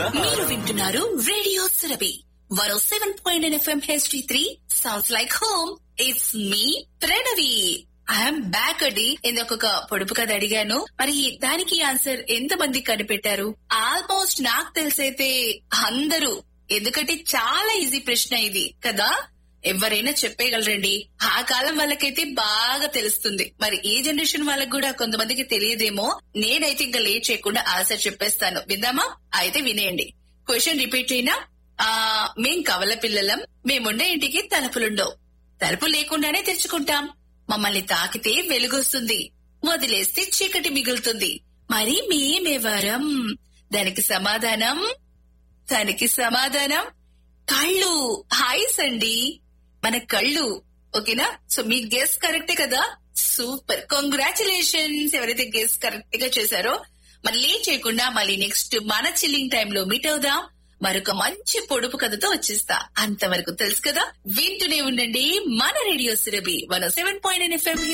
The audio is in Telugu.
మీరు వింటున్నారు రేడియో సురభి వరో seven point FM HD three sounds like home it's me Pranavi I'm back అండి ఇంకొక పొడుపు కథ అడిగాను మరి దానికి ఆన్సర్ ఎంత మంది కనిపెట్టారు ఆల్మోస్ట్ నాకు తెలిసైతే అందరూ ఎందుకంటే చాలా ఈజీ ప్రశ్న ఇది కదా ఎవరైనా చెప్పేయగలరండి ఆ కాలం వాళ్ళకైతే బాగా తెలుస్తుంది మరి ఈ జనరేషన్ వాళ్ళకి కూడా కొంతమందికి తెలియదేమో నేనైతే ఇంకా లేట్ చేయకుండా ఆన్సర్ చెప్పేస్తాను విందామా అయితే వినేయండి క్వశ్చన్ రిపీట్ అయినా ఆ మేం కవల పిల్లలం మేముండే ఇంటికి తలుపులుండవు తలుపు లేకుండానే తెరుచుకుంటాం మమ్మల్ని తాకితే వెలుగొస్తుంది వదిలేస్తే చీకటి మిగులుతుంది మరి మేమెవరం దానికి సమాధానం దానికి సమాధానం కళ్ళు హాయిస్ అండి మన కళ్ళు ఓకేనా సో మీ గెస్ కరెక్టే కదా సూపర్ కంగ్రాచులేషన్స్ ఎవరైతే గెస్ కరెక్ట్ గా చేశారో మళ్ళీ చేయకుండా మళ్ళీ నెక్స్ట్ మన చిల్లింగ్ టైమ్ లో మీట్ అవుదాం మరొక మంచి పొడుపు కథతో వచ్చేస్తా అంతవరకు తెలుసు కదా వింటూనే ఉండండి మన radio Surabhi one seven point FM